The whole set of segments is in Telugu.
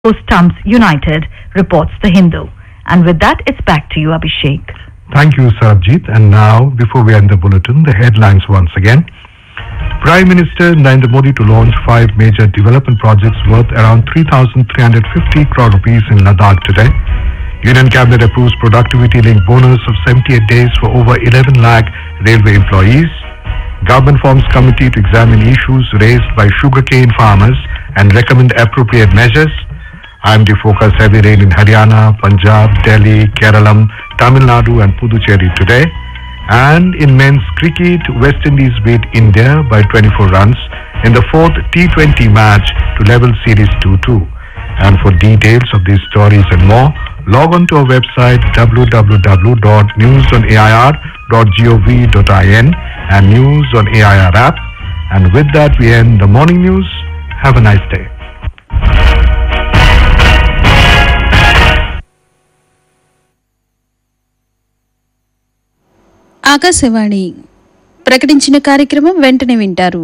stumps united, reports The Hindu. And with that, it's back to you, Abhishek. Thank you, Sarabjit. And now, before we end the bulletin, the headlines once again. Prime Minister Narendra Modi to launch five major development projects worth around 3,350 crore rupees in Ladakh today. Union Cabinet approves productivity-linked bonus of 78 days for over 11 lakh railway employees. Government forms committee to examine issues raised by sugarcane farmers and recommend appropriate measures. IMD focus heavy rain in Haryana, Punjab, Delhi, Keralam, Tamil Nadu and Puducherry today. And in men's cricket, West Indies beat India by 24 runs in the fourth T20 match to level series 2-2. And for details of these stories and more, log on to our website www.newsonair.gov.in and News on AIR app. And with that, we end the morning news. Have a nice day. Akashvani ప్రకటించిన కార్యక్రమం వెంటనే వింటారు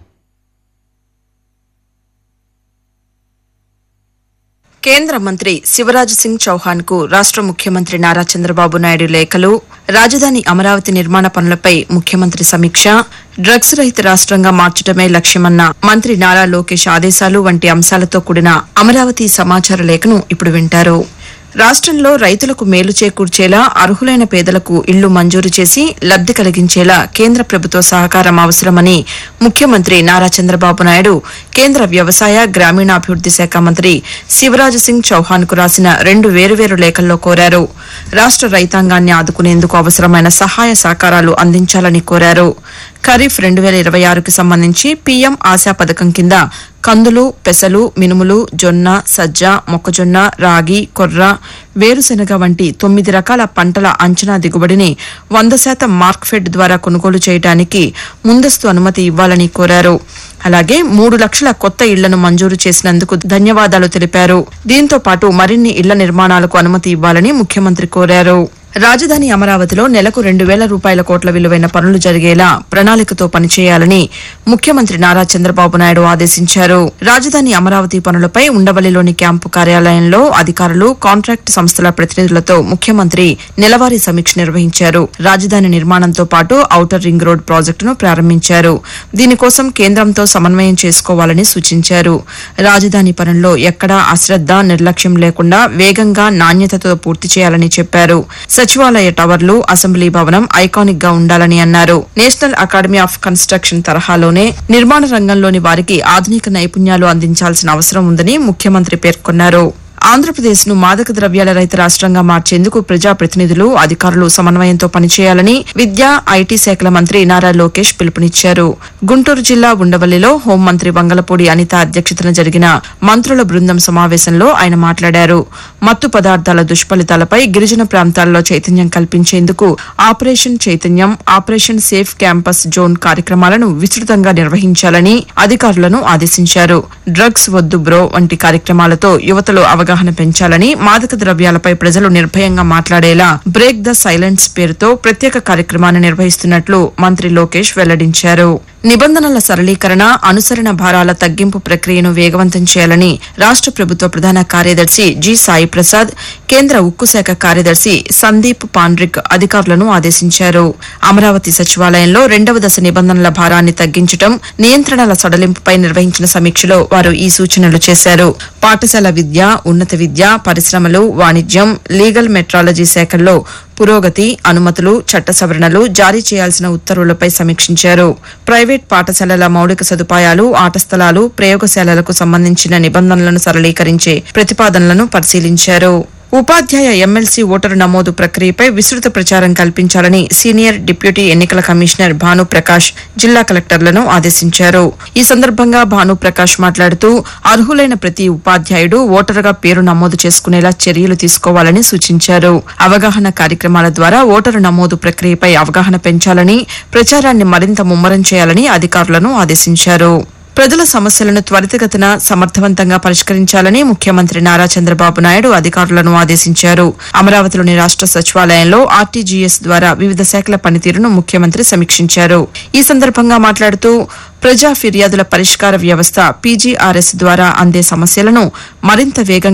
కేంద్ర మంత్రి శివరాజ్ సింగ్ చౌహాన్ కు రాష్ట ముఖ్యమంత్రి నారా చంద్రబాబు నాయుడు లేఖలు రాజధాని అమరావతి నిర్మాణ పనులపై ముఖ్యమంత్రి సమీక్ష డ్రగ్స్ రహిత రాష్ట్రంగా మార్చడమే లక్ష్యమన్న మంత్రి నారా లోకేష్ ఆదేశాలు వంటి అంశాలతో కూడిన అమరావతి సమాచార లేఖను ఇప్పుడు వింటారు రాష్ట్రంలో రైతులకు మేలు చేకూర్చేలా అర్హులైన పేదలకు ఇళ్లు మంజూరు చేసి లబ్ది కలిగించేలా కేంద్ర ప్రభుత్వ సహకారం అవసరమని ముఖ్యమంత్రి నారా చంద్రబాబు నాయుడు కేంద్ర వ్యవసాయ గ్రామీణాభివృద్ది శాఖ మంత్రి శివరాజ్ సింగ్ చౌహాన్ కు రాసిన రెండు వేరువేరు లేఖల్లో కోరారు రాష్ట్ర రైతాంగాన్ని ఆదుకునేందుకు అవసరమైన సహాయ సహకారాలు అందించాలని కోరారు ఖరీఫ్ రెండు వేల ఇరవై ఆరుకి సంబంధించి పీఎం ఆశా పథకం కింద కందులు పెసలు మినుములు జొన్న సజ్జ మొక్కజొన్న రాగి కొర్ర వేరుశెనగ వంటి తొమ్మిది రకాల పంటల అంచనా దిగుబడిని వంద శాతం మార్క్ఫెడ్ ద్వారా కొనుగోలు చేయడానికి ముందస్తు అనుమతి ఇవ్వాలని కోరారు అలాగే మూడు లక్షల కొత్త ఇళ్లను మంజూరు చేసినందుకు ధన్యవాదాలు తెలిపారు దీంతో పాటు మరిన్ని ఇళ్ల నిర్మాణాలకు అనుమతి ఇవ్వాలని ముఖ్యమంత్రి కోరారు రాజధాని అమరావతిలో నెలకు రెండు వేల రూపాయల కోట్ల విలువైన పనులు జరిగేలా ప్రణాళికతో పనిచేయాలని ముఖ్యమంత్రి నారా చంద్రబాబు నాయుడు ఆదేశించారు రాజధాని అమరావతి పనులపై ఉండవల్లిలోని క్యాంపు కార్యాలయంలో అధికారులు కాంట్రాక్ట్ సంస్థల ప్రతినిధులతో ముఖ్యమంత్రి నెలవారీ సమీక్ష నిర్వహించారు రాజధాని నిర్మాణంతో పాటు ఔటర్ రింగ్ రోడ్ ప్రాజెక్టును ప్రారంభించారు దీనికోసం కేంద్రంతో సమన్వయం చేసుకోవాలని సూచించారు రాజధాని పనుల్లో ఎక్కడా అశ్రద్ద నిర్లక్ష్యం లేకుండా వేగంగా నాణ్యతతో పూర్తి చేయాలని చెప్పారు సచివాలయ టవర్లు అసెంబ్లీ భవనం ఐకానిక్ గా ఉండాలని అన్నారు నేషనల్ అకాడమీ ఆఫ్ కన్స్ట్రక్షన్ తరహాలోనే నిర్మాణ రంగంలోని వారికి ఆధునిక నైపుణ్యాలు అందించాల్సిన అవసరం ఉందని ముఖ్యమంత్రి పేర్కొన్నారు ఆంధ్రప్రదేశ్ ను మాదక ద్రవ్యాల రహిత రాష్ట్రంగా మార్చేందుకు ప్రజాప్రతినిధులు అధికారులు సమన్వయంతో పనిచేయాలని విద్యా ఐటీ శాఖల మంత్రి నారా లోకేష్ పిలుపునిచ్చారు గుంటూరు జిల్లా ఉండవల్లిలో హోంమంత్రి వంగలపూడి అనిత అధ్యక్షతన జరిగిన మంత్రుల బృందం సమావేశంలో ఆయన మాట్లాడారు మత్తు పదార్థాల దుష్ఫలితాలపై గిరిజన ప్రాంతాల్లో చైతన్యం కల్పించేందుకు ఆపరేషన్ చైతన్యం ఆపరేషన్ సేఫ్ క్యాంపస్ జోన్ కార్యక్రమాలను విస్తృతంగా నిర్వహించాలని అధికారులను ఆదేశించారు డ్రగ్స్ వద్దు బ్రో వంటి కార్యక్రమాలతో యువతలో అవగాహన పెంచాలని మాదక ద్రవ్యాలపై ప్రజలు నిర్భయంగా మాట్లాడేలా బ్రేక్ ద సైలెన్స్ పేరుతో ప్రత్యేక కార్యక్రమాన్ని నిర్వహిస్తున్నట్లు మంత్రి లోకేష్ వెల్లడించారు నిబంధనల సరళీకరణ అనుసరణ భారాల తగ్గింపు ప్రక్రియను వేగవంతం చేయాలని రాష్ట ప్రభుత్వ ప్రధాన కార్యదర్శి జి సాయి ప్రసాద్ కేంద్ర ఉక్కు శాఖ కార్యదర్శి సందీప్ పాండ్రిక్ అధికారులను ఆదేశించారు అమరావతి సచివాలయంలో రెండవ దశ నిబంధనల భారాన్ని తగ్గించడం నియంత్రణల సడలింపుపై నిర్వహించిన సమీక్షలో వారు ఈ సూచనలు చేశారు పాఠశాల విద్య ఉన్నత విద్య పరిశ్రమలు వాణిజ్యం లీగల్ మెట్రాలజీ శాఖల్లో పురోగతి అనుమతులు చట్ట సవరణలు జారీ చేయాల్సిన ఉత్తర్వులపై సమీక్షించారు ప్రైవేట్ పాఠశాలల మౌలిక సదుపాయాలు ఆట స్థలాలు ప్రయోగశాలలకు సంబంధించిన నిబంధనలను సరళీకరించే ప్రతిపాదనలను పరిశీలించారు ఉపాధ్యాయ ఎమ్మెల్సీ ఓటరు నమోదు ప్రక్రియపై విస్తృత ప్రచారం కల్పించాలని సీనియర్ డిప్యూటీ ఎన్నికల కమిషనర్ భాను ప్రకాష్ జిల్లా కలెక్టర్లను ఆదేశించారు ఈ సందర్భంగా భాను ప్రకాష్ మాట్లాడుతూ అర్హులైన ప్రతి ఉపాధ్యాయుడు ఓటరుగా పేరు నమోదు చేసుకునేలా చర్యలు తీసుకోవాలని సూచించారు అవగాహన కార్యక్రమాల ద్వారా ఓటరు నమోదు ప్రక్రియపై అవగాహన పెంచాలని ప్రచారాన్ని మరింత ముమ్మరం చేయాలని అధికారులను ఆదేశించారు ప్రజల సమస్యలను త్వరితగతిన సమర్థవంతంగా పరిష్కరించాలని ముఖ్యమంత్రి నారా చంద్రబాబు నాయుడు అధికారులను ఆదేశించారు అమరావతిలోని రాష్ట సచివాలయంలో ఆర్టీజీఎస్ ద్వారా వివిధ శాఖల పనితీరును ముఖ్యమంత్రి సమీక్షించారు ఈ సందర్భంగా మాట్లాడుతూ ప్రజా ఫిర్యాదుల పరిష్కార వ్యవస్థ పీజీఆర్ఎస్ ద్వారా అందే సమస్యలను మరింత వేగంగా